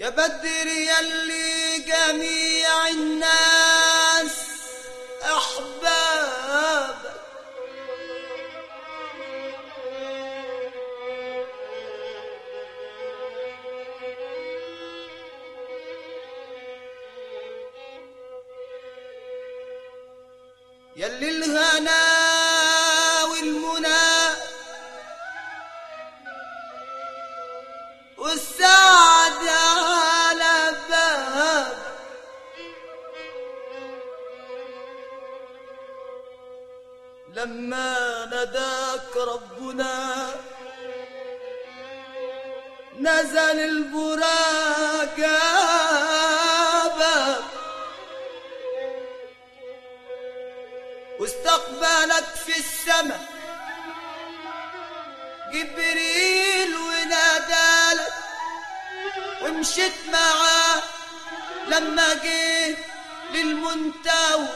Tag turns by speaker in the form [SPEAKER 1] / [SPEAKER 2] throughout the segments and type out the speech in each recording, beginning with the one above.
[SPEAKER 1] يا بدر يلي جميع الناس أحبابك يلي الهنا والمنى والسعد على باب لما نداك ربنا نزل البراق جابك واستقبلك في السماء جبريل ونادالك ومشيت معاه لما جه للمنتهى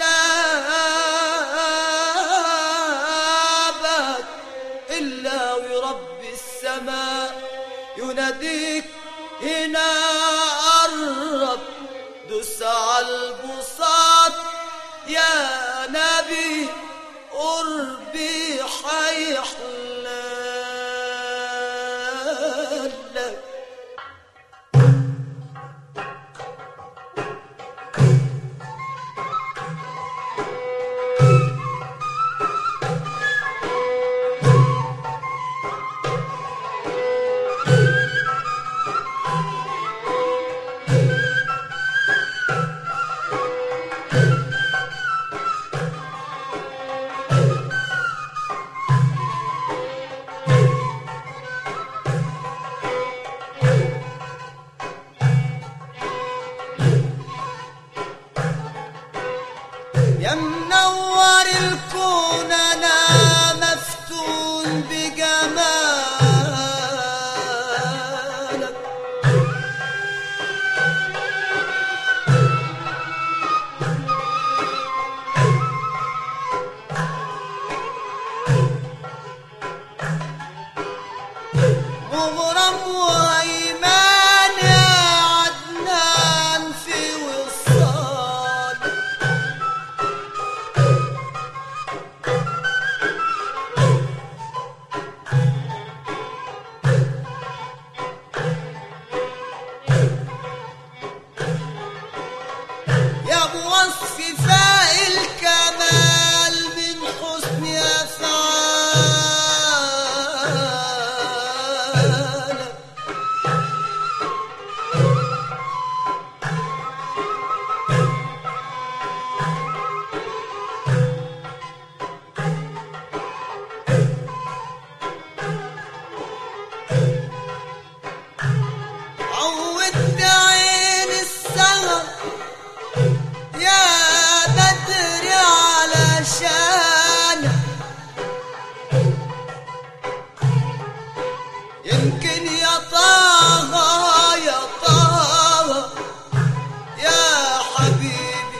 [SPEAKER 1] وسابك إلا ورب السماء يناديك هنا قرب دوس على البساط يا نبي قربي حيحلالك يا منور الكون انا مفتون بجمالك مغرم وهيمان يا عدنان في وصال يا ابو وصف فاء الكمال من حسن افعالك عودت عين السهر يا بدر علشان يمكن يا طه يا طه يا حبيبي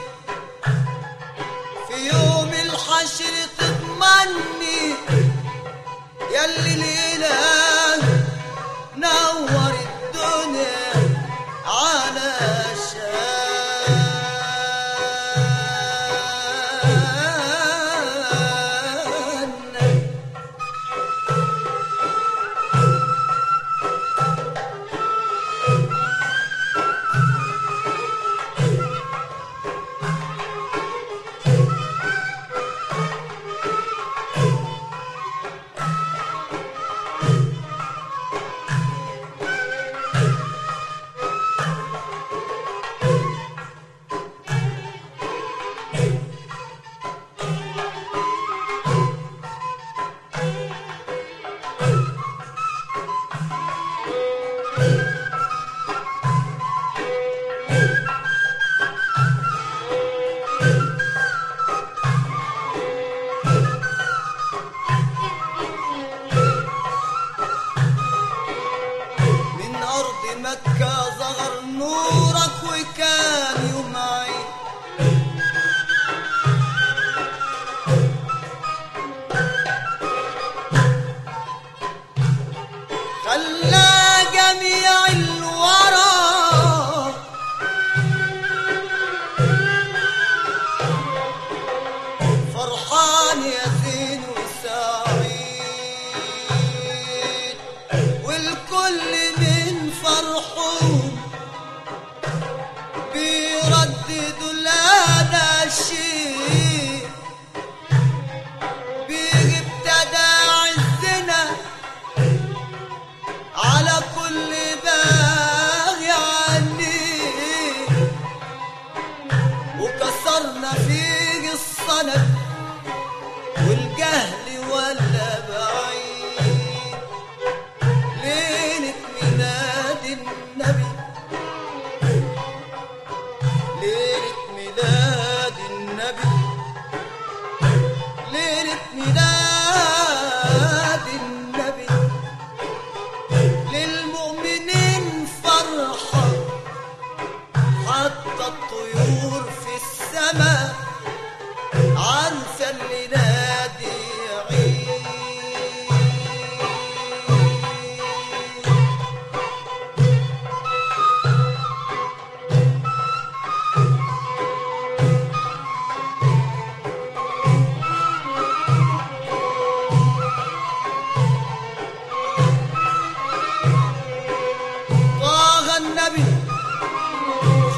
[SPEAKER 1] في يوم الحشر تضمني يلي الاله نور الدنيا علشان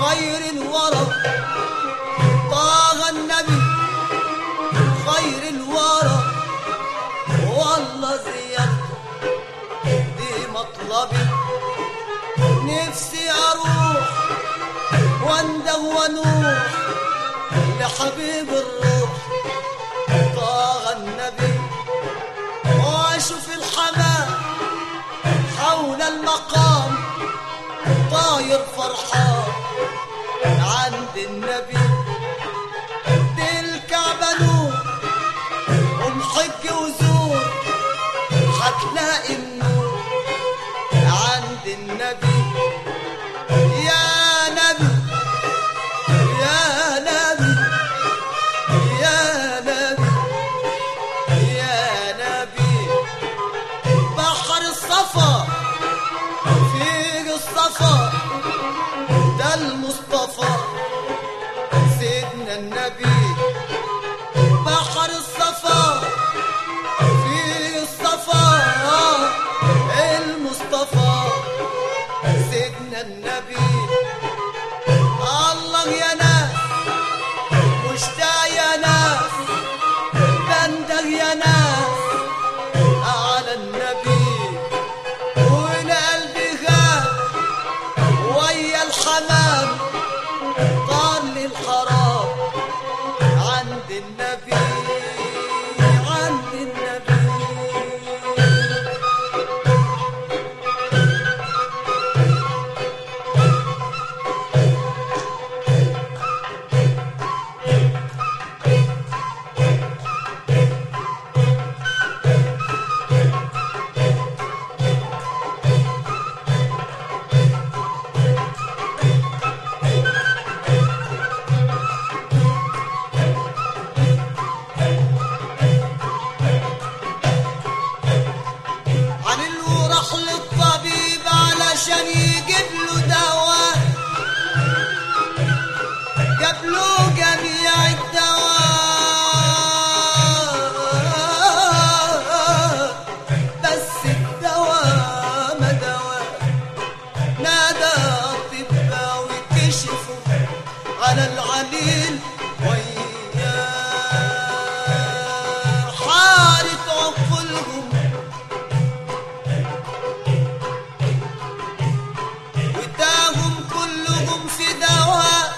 [SPEAKER 1] خير الورى طه النبي خير الورى والله زياد دي مطلبي نفسي اروح وانده ونوح لحبيب الروح طه النبي واشوف الحمام حول المقام طاير فرحان عند النبي دي الكعبة نور ومحج وزور هتلاقي النور عند النبي يا نبي يا نبي يا نبي يا نبي بحر الصفا فيه الصفا ده المصطفى سيدنا النبي بحر الصفا فيه الصفا المصطفى سيدنا النبي الله يا ناس مشتاق يا ناس بندق يا ناس على النبي والقلب غاب ويا الحمام طال الحرام عند النبي عند النبي عن اللي راح للطبيب علشان يجيب له دواء جاب له جميع الدواء بس الدواء ما دواء نادى أطباء وكشفوا على العليل وياه حارة عقولهم وداهم كلهم في دواء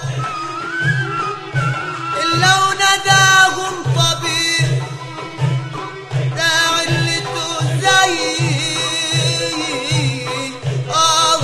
[SPEAKER 1] إلا ونداهم طبيب داعي اللي تؤذي آه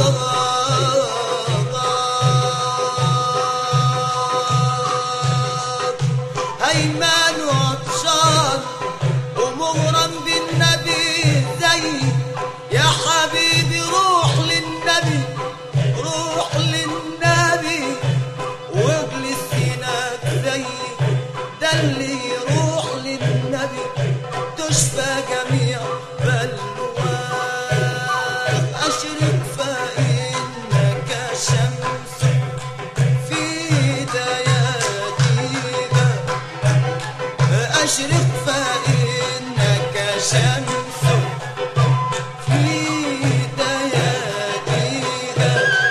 [SPEAKER 1] آه هيمان وعطشان ومغرم بالنبي زي يا حبيبي روح للنبي روح للنبي واجلس هناك زي ده اللي يروح للنبي تشفى جميع بلواه أشرك فإنك شمس في دياتيها أشرق فإنك شمس في دياتيها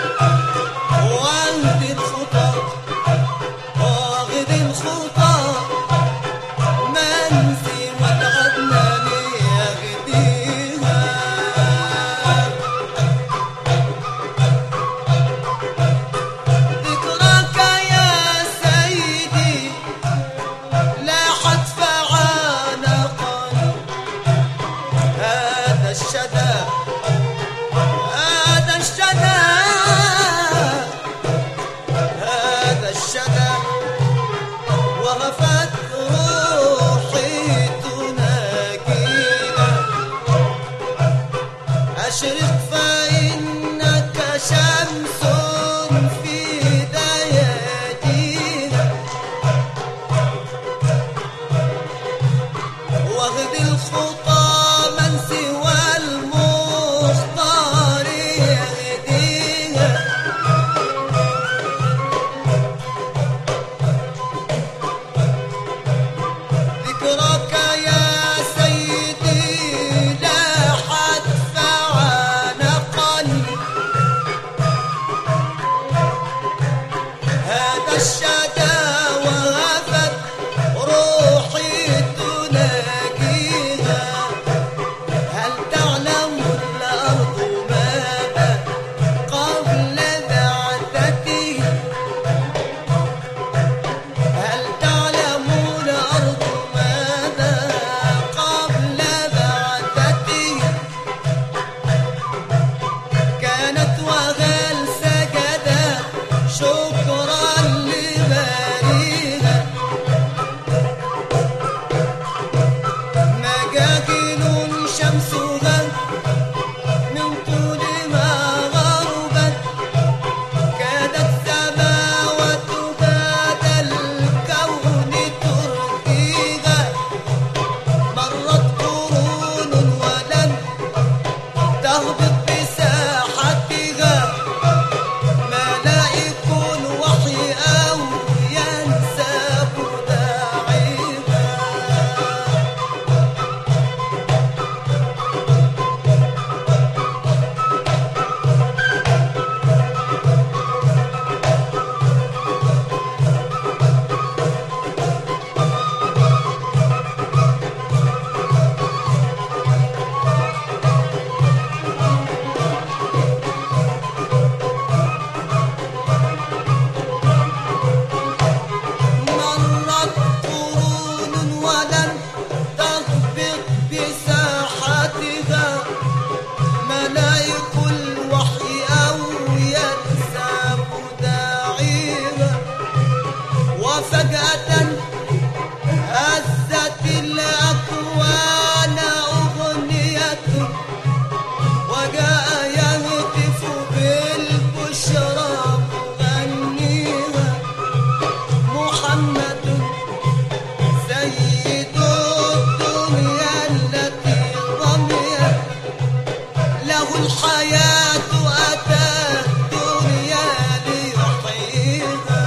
[SPEAKER 1] واخد الخطى واخد الخطى منزي والعدنان يغديها ذكرك يا سيدي لاحت فعانقا هذا الشدى هذا الشدى هذا الشدى وغفت روحي تناجينا أشرق فإنك شمس في دياتينا واخد الخطى من سوى المختار يهديها ذكرك يا سيدي لاحت فعال له الحياة أتى الدنيا ليحييها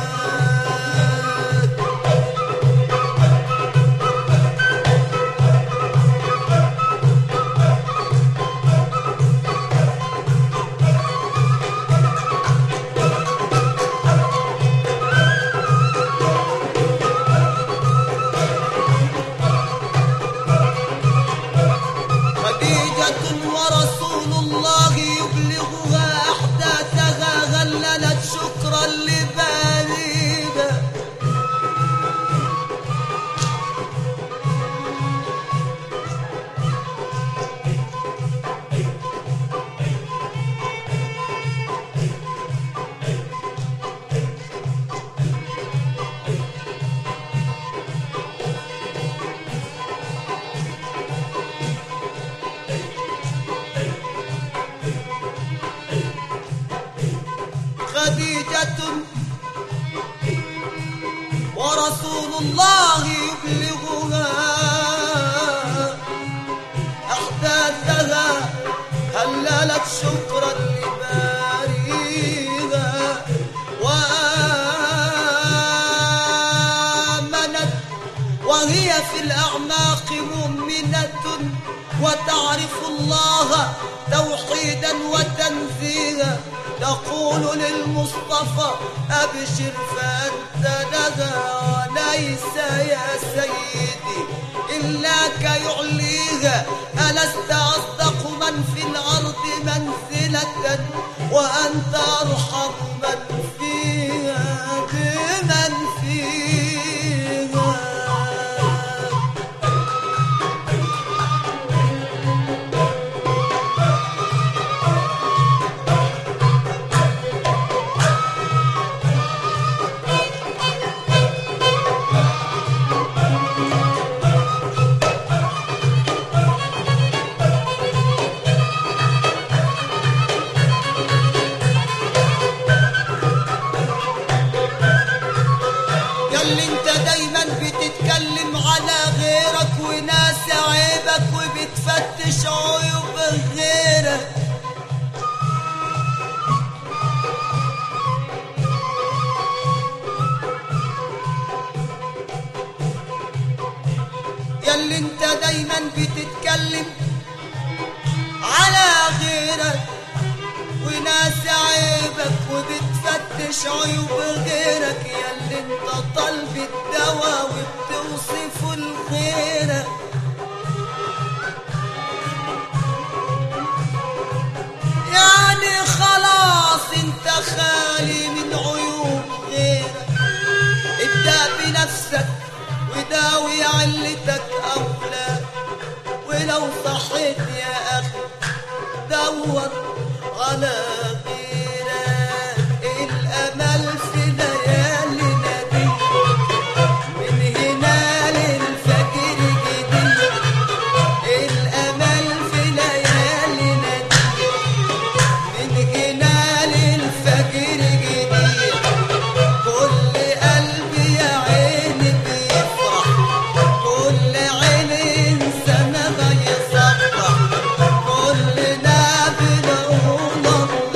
[SPEAKER 1] خديجة ورسول الله يبلغها أحداثها غللت شكرا لباليها خديجة ورسول الله يبلغها أحداثها هللت شكرا لباريها وآمنت وهي في الأعماق مؤمنة وتعرف الله توحيدا وتنزيها تقول للمصطفى أبشر فأنت لها وليس يا سيدي إلاك يعليها ألست أصدق من في الأرض منزلة وأنت أرحم من فيها بمن فيها ياللي انت دايما بتتكلم على غيرك وناس عيبك وبتفتش عيوب غيرك ياللي انت دايما بتتكلم على غيرك وناس عيبك وبتفتش عيوب غيرك ياللي انت طالب الدواء وبتوصفه لغيرك يعني خلاص انت خالي من عيوب غيرك ابدأ بنفسك وداوي علتك أولى ولو صحيت يا أخي دور على غيرك الأمل في ليالينا دي من هنا للفجر جديد الأمل في ليالينا دي من هنا للفجر جديد كل قلبي يا عيني بيفرح كل عين إنسان غيصبح كلنا بنقول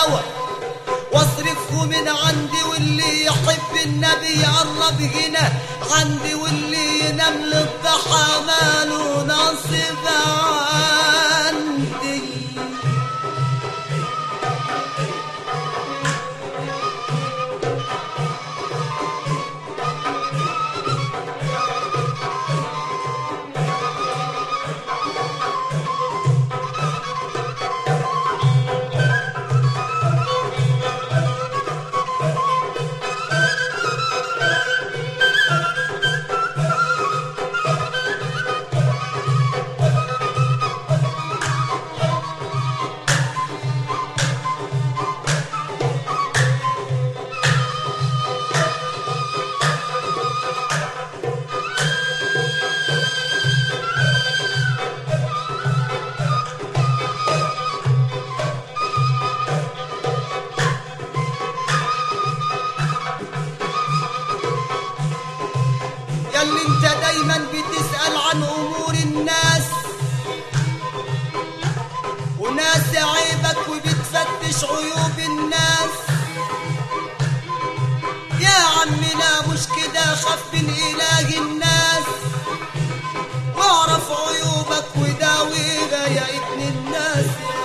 [SPEAKER 1] الهوى واصرفه من عندي واللي يحب النبي يقرب هنا عندي واللي ينام للضحى ماله نصيب عندي ياللي انت دايما بتسأل عن امور الناس وناس عيبك وبتفتش عيوب الناس يا عمنا مش كده خاف من اله الناس واعرف عيوبك وداويها يا ابن الناس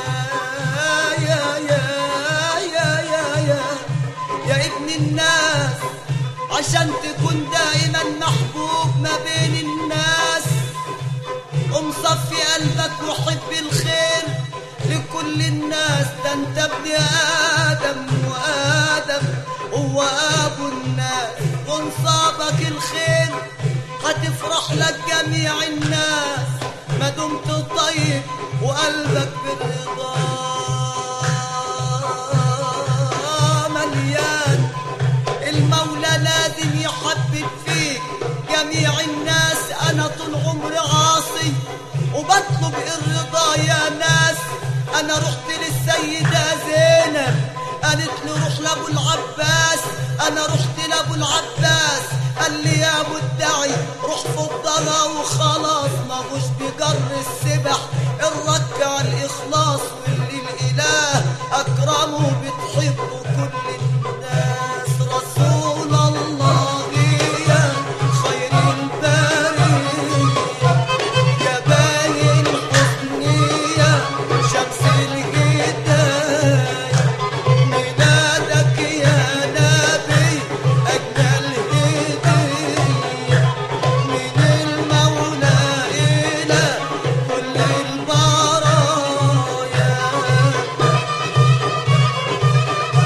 [SPEAKER 1] يا يا يا يا يا يا, يا ابن الناس عشان تكون دائما محبوب ما بين الناس قم صفي قلبك وحب الخير لكل الناس ده انت ابن ادم وادم هو ابو الناس وانصابك الخير هتفرح لك جميع الناس ما دمت طيب وقلبك بالرضا مليان المولى لازم يحبب فيك جميع الناس انا طول عمري عاصي وبطلب الرضا يا ناس انا رحت للسيدة زينب قالت لي روح لابو العباس انا رحت لابو العباس قال لي يا ابو الداعي روح فضلها وخلاص ما مش بجر السبح الركع الاخلاص واللي الاله اكرمه بتحبه كل الناس رسول الله يا خير البريه يا باين حسنية شمس الهداية ميلادك يا نبي أجمل هدية من المولى إلى كل البرايا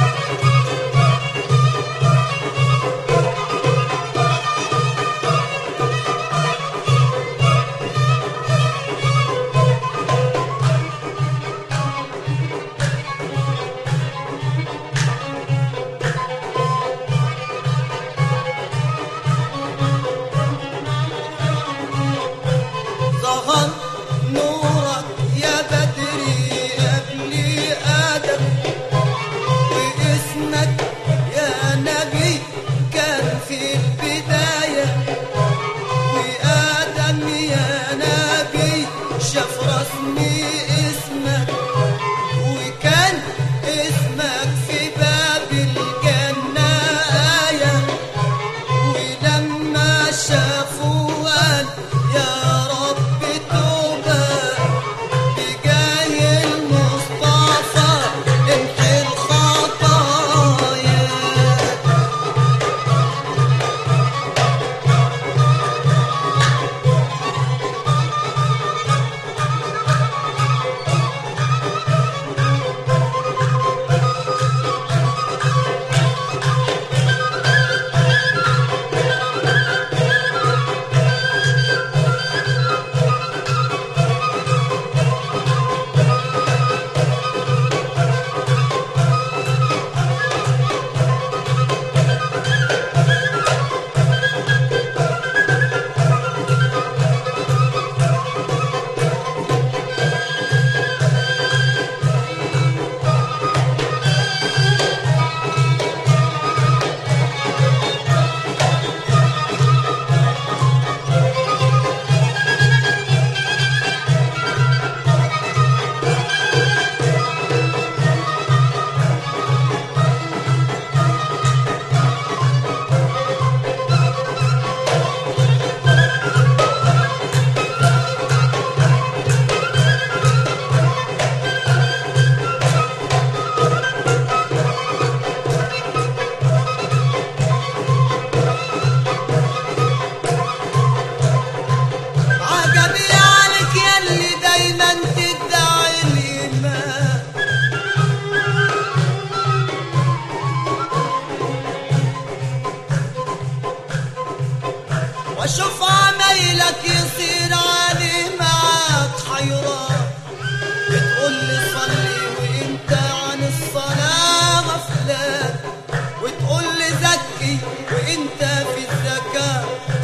[SPEAKER 1] اشوف عمايلك يصير علي معاك حيران بتقول لي صلي وانت عن الصلاة غفلان وتقول لي زكي وانت في الزكاة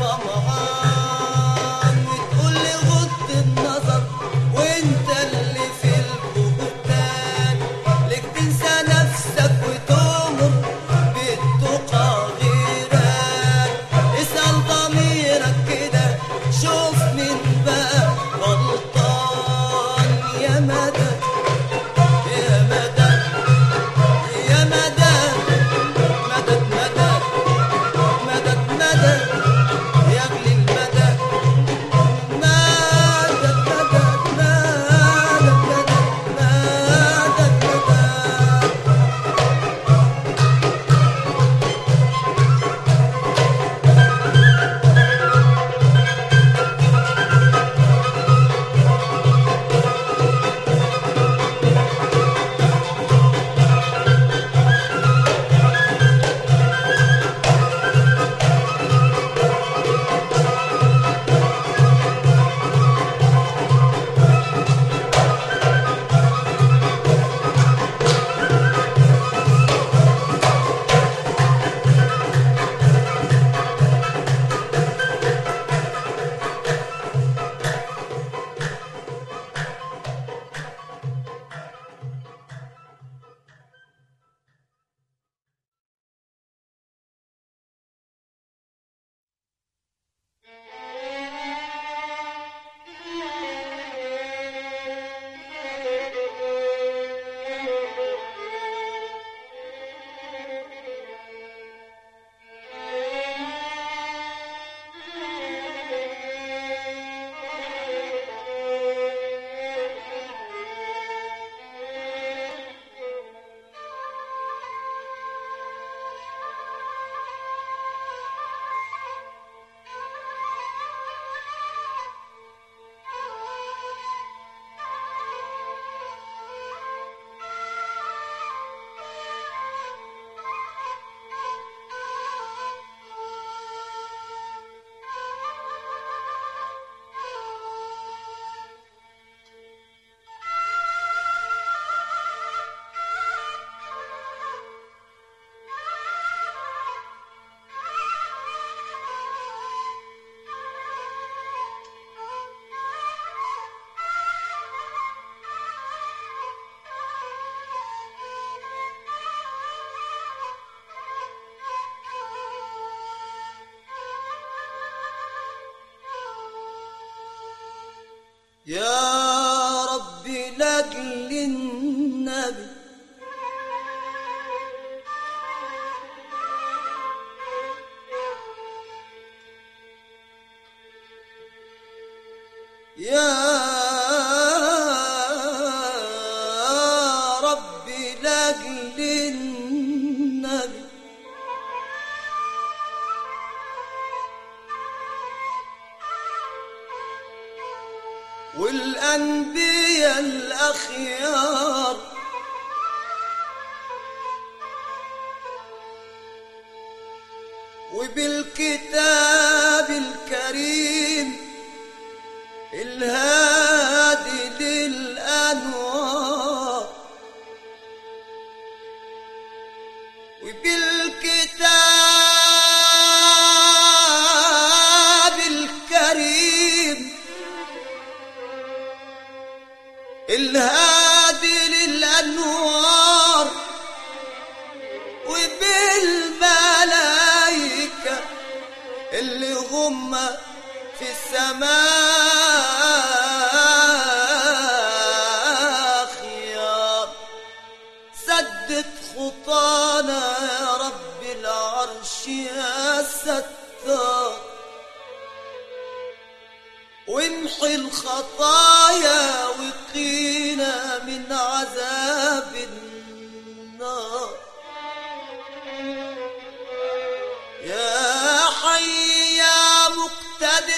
[SPEAKER 1] طمعان وتقول لي غض النظر وانت اللي في البهتان لك تنسى نفسك وتؤمر بالتقى غيرك اسأل ضميرك كده شوف مين بقى غلطان يا مدى يا مدى يا مدى مدد مدد مدد مدد يا اغلي المدى مدد مدد مدد مدد مدد مدد يا ربي لاجل النبي يا ربي لاجل النبي والأنبياء الأخيار وبالكتاب الكريم الهادي للأنوار وبالكتاب الكريم الهادي للأنوار وبالملائكة اللي هم في السماء خيار سدد خطانا يا رب العرش يا ستار وامحي الخطايا وقينا من عذاب النار يا حي يا مقتدر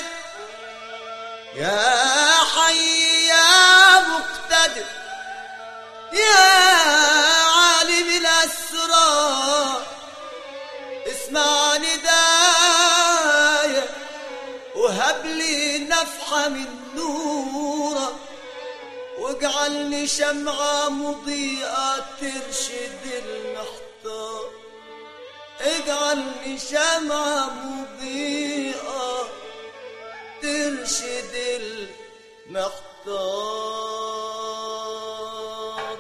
[SPEAKER 1] يا حي يا مقتدر يا عالم الأسرار اسمع ندايا وهب لي نفحة من نورك واجعلني شمعة مضيئة ترشد المحتار اجعلني شمعة مضيئة ترشد المحتار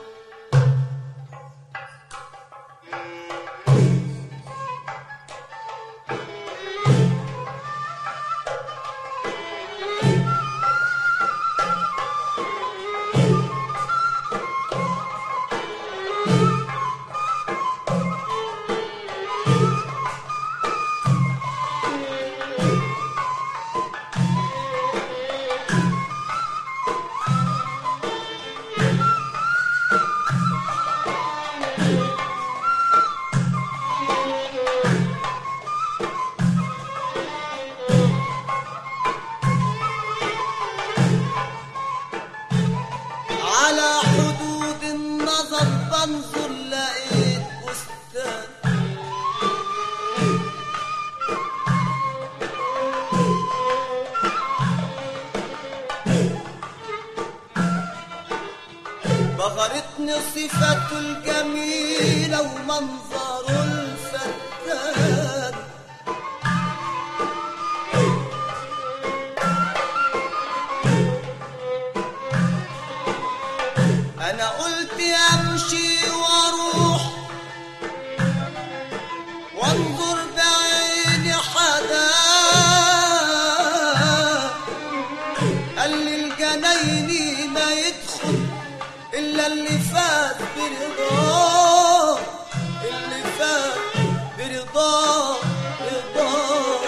[SPEAKER 1] على حدود النظر بنظر لقيت بستان بغرتني صفته الجميلة ومنظره الفتان انا قلت امشي واروح وانظر بعيني حدا قال لي الجنايني ما يدخل الا اللي فات برضاه اللي فات برضاه رضاه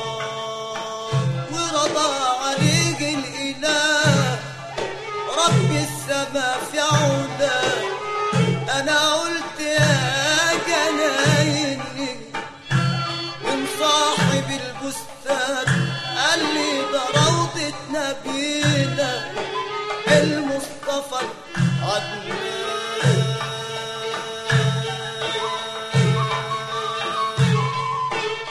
[SPEAKER 1] ورضى عليه الاله رب السما في عودة أنا قلت يا جنايني من صاحب البستان قال لي ده روضة نبينا المصطفى عدنان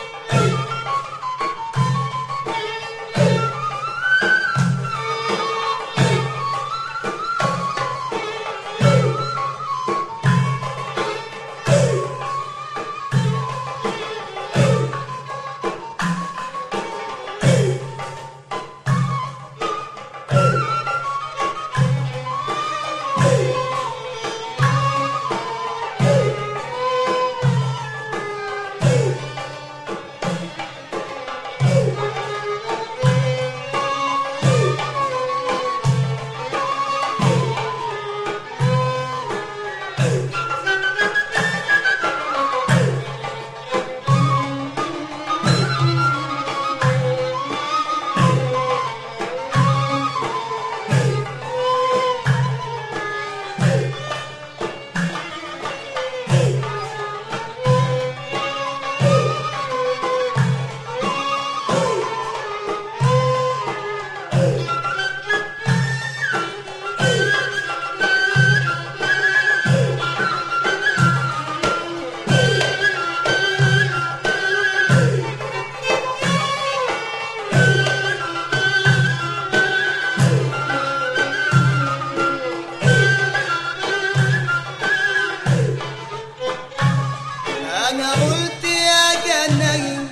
[SPEAKER 1] أنا قلت يا جنين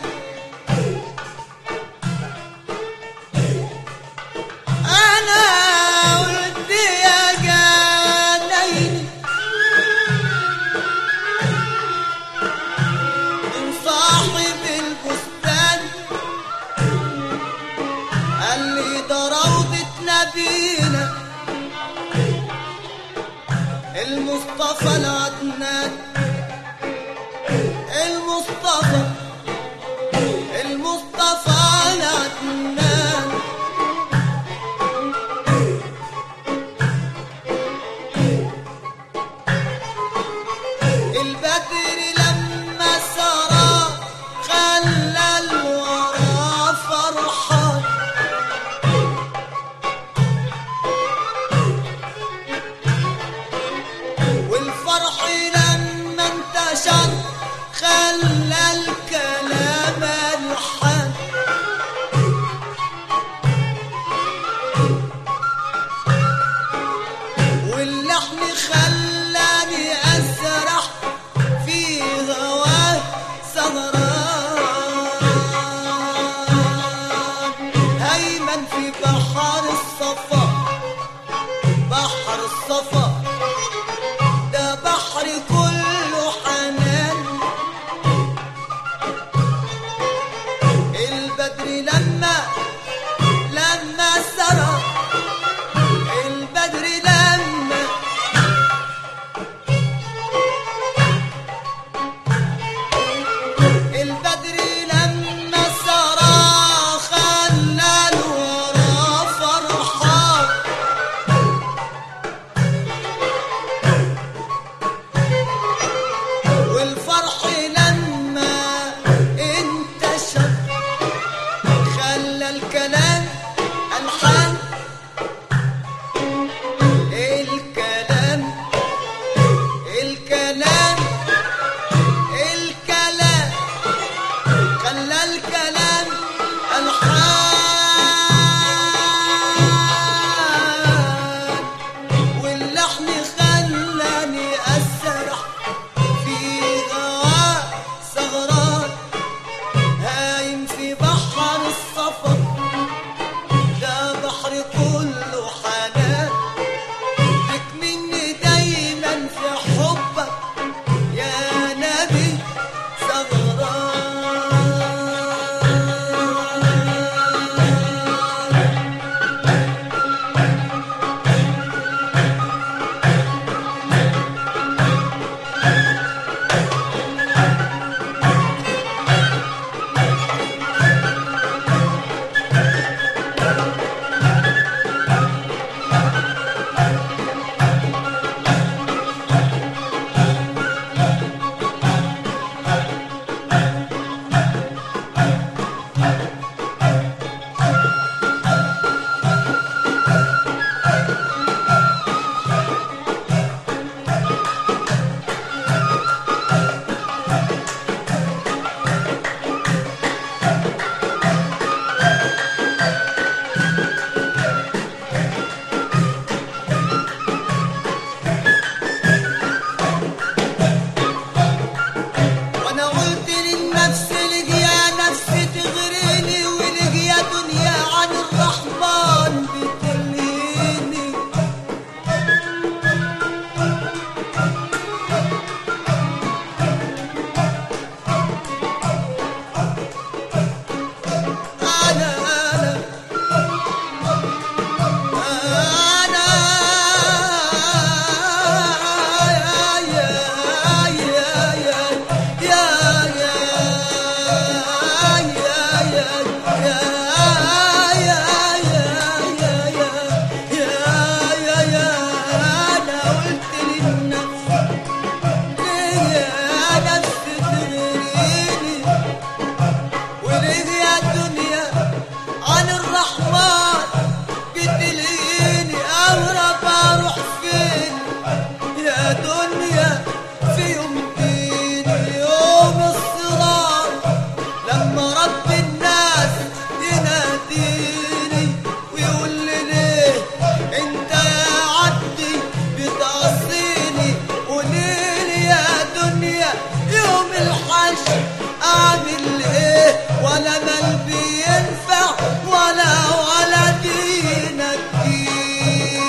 [SPEAKER 1] أنا قلت يا جنين من صاحب البستان قال لي ده روضة نبينا المصطفى العدنان المصطفى المصطفى العدنان البدر لما سرى خلى الورى فرحان والفرح ماليش اعمل ايه ولا مال بينفع ولا ولا دينك ديني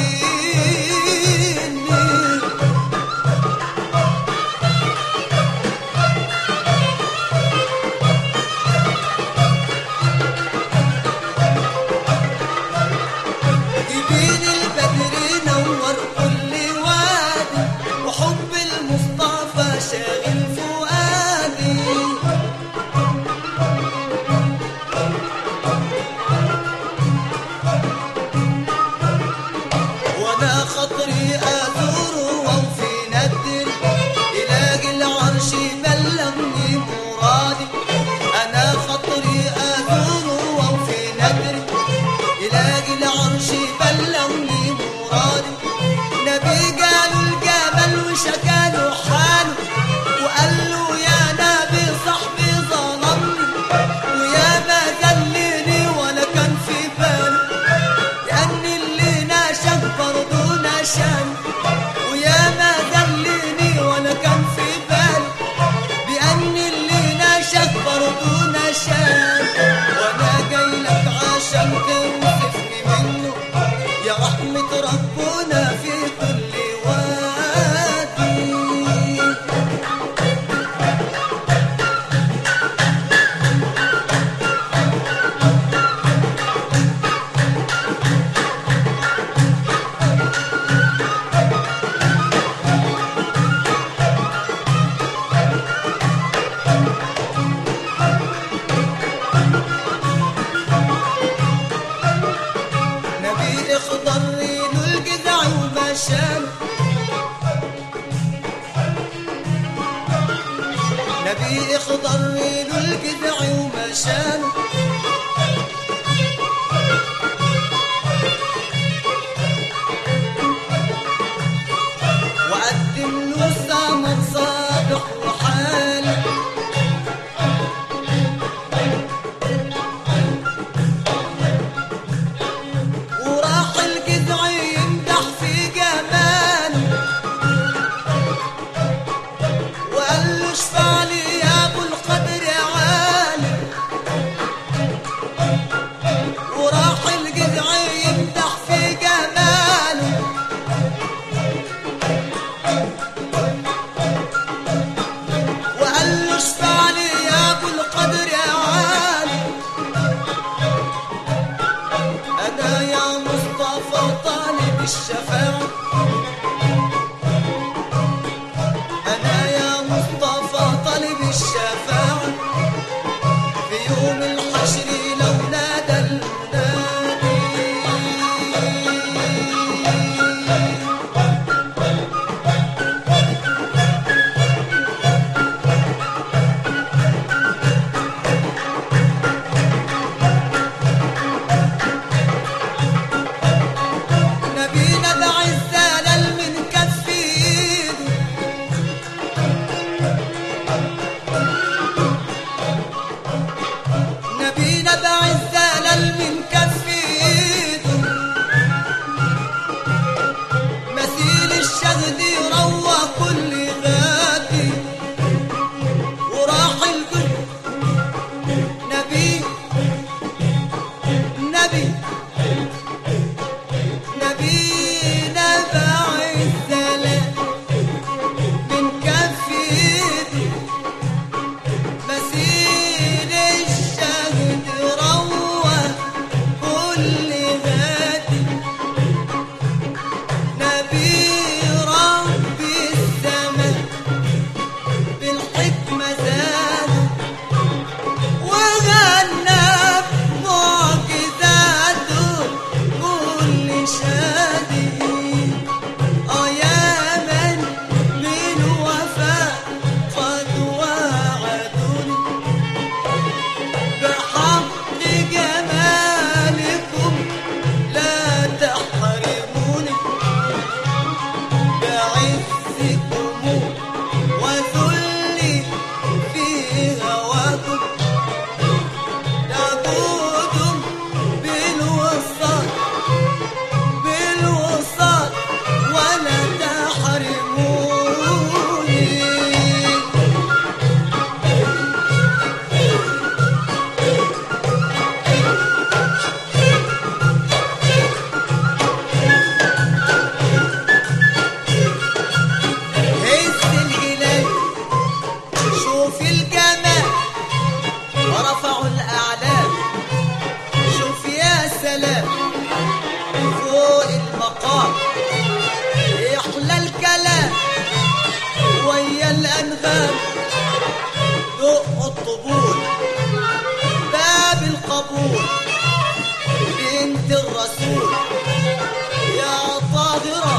[SPEAKER 1] جبين البدر نور كل وادي وحب المصطفى شاغل فؤادي وانا خطري ازوره وفي ندر الاقي العرش بلغني مرادي انا خطري ازوره وفي ندر يلاقي العرش بلغني مرادي نبي قالوا الجبل وشكاله حاله وقال له يا نبي صاحبي ظلمني ويا ما ذلني ولا كان في باله لأن اللي ناشف برضه نشان ويا ما ذلني ولا كان في باله بأن اللي ناشف برضه نشان وأنا جاي لك عشان توصفني منه يا رحمة ربنا في كل وادي نبي اخضر له الجذع ومشان نبي اخضر له الجذع ومشان وقدم له ثمر صادق وحال وراح الجذع يمدح في جماله وقال له اشفع لي يا ابو القدر عالي الأيام دق الطبول باب القبول بنت الرسول يا طاهرة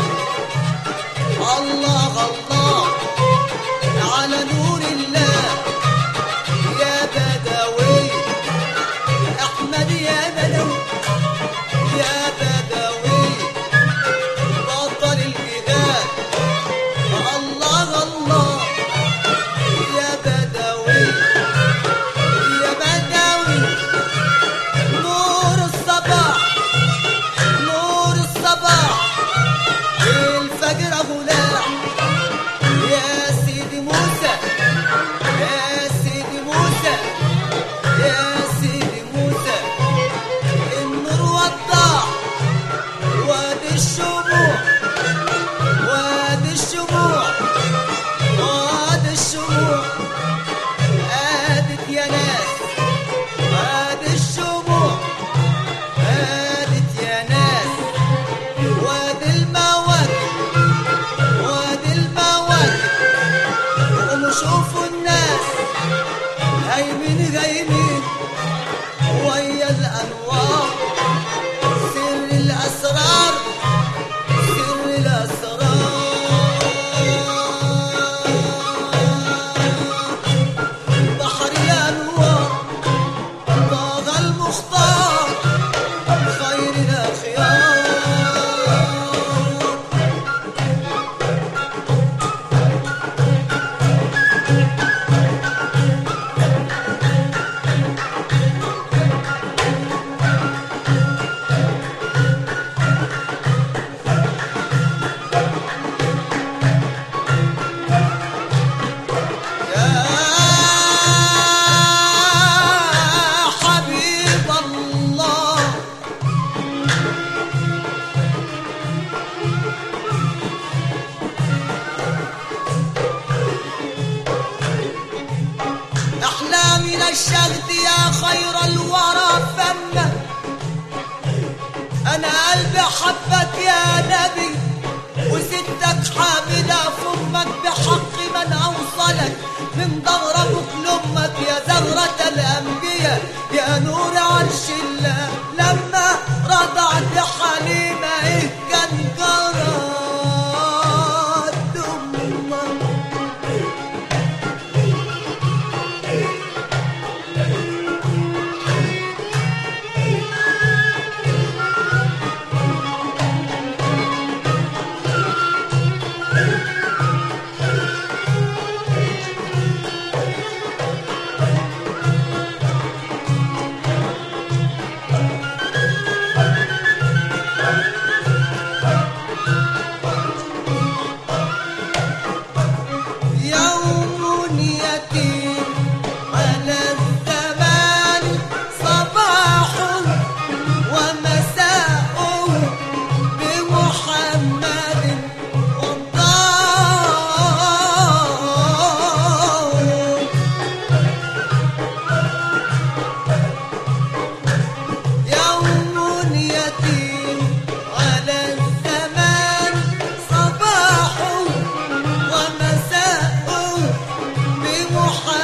[SPEAKER 1] الله الله على نور الله يا بدوي أحمد يا بدوي يا بدوي بطل الجهاد الله الله يا بدوي يا بدوي نور الصباح نور الصباح الفجر غلاع يا سيدي موسى يا سيدي موسى يا سيدي موسى النور وضاح وادي الشموع وادي الشموع وادي الشموع قادت يا ناس وادي الشموع قادت يا ناس وادي المواكب وادي المواكب قوموا شوفوا الناس هايمين غايمين ويا الانوار سر الاسرار سر الاسرار بحر الانوار طاغى المختار خير الاخيار يا حبيب الله أحلى من الشهد يا خير الورى فمه أنا قلبي حبك يا نبي وستك حاملة فمك بحق من أوصلك من ظهر أبوك لأمك يا زهرة الأنبياء يا نور عرش الله لما رضعت حليمة إيه كان جرى أمك يوم يتيم على الزمان صباح ومساء بمحمد والله يوم يتيم على الزمان صباح ومساء بمحمد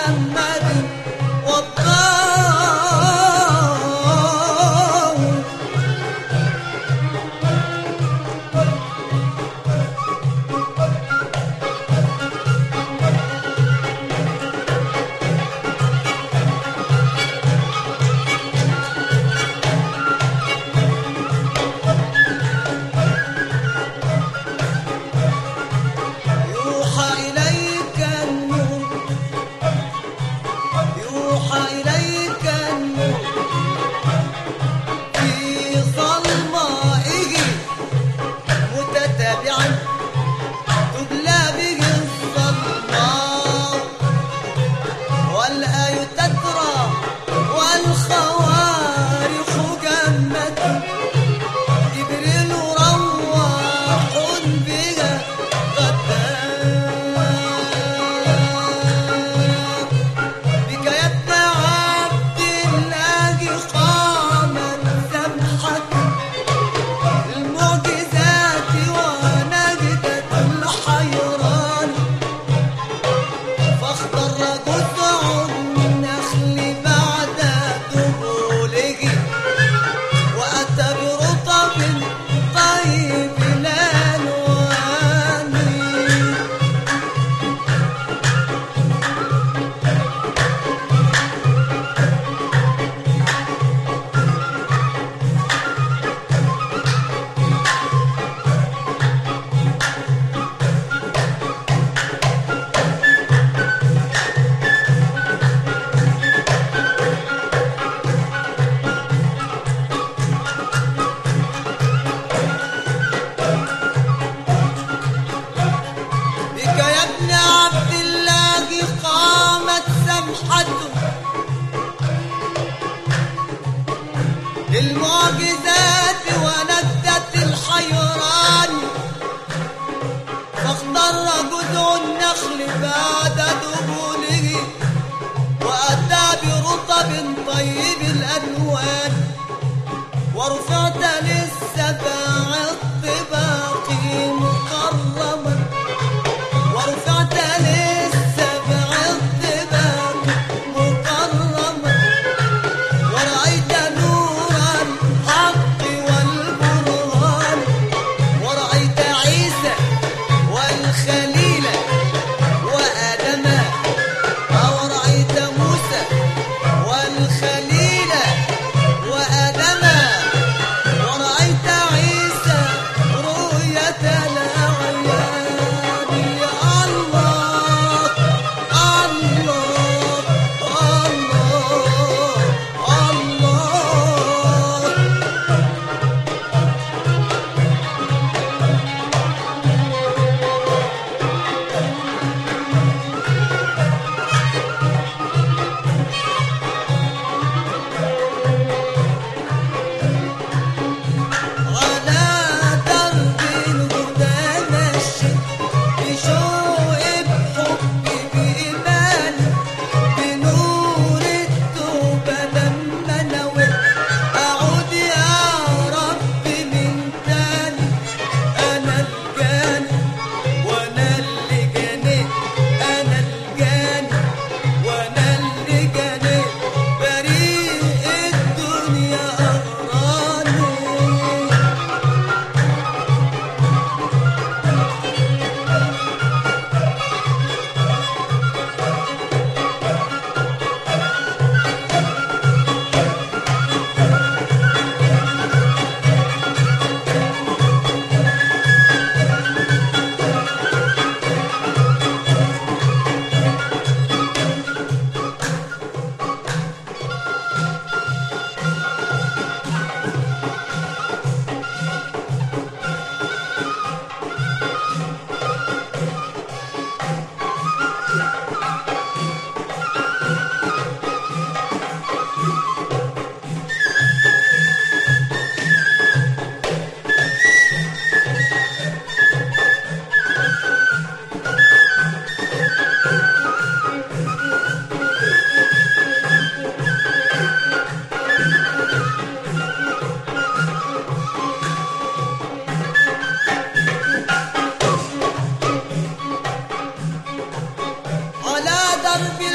[SPEAKER 1] درب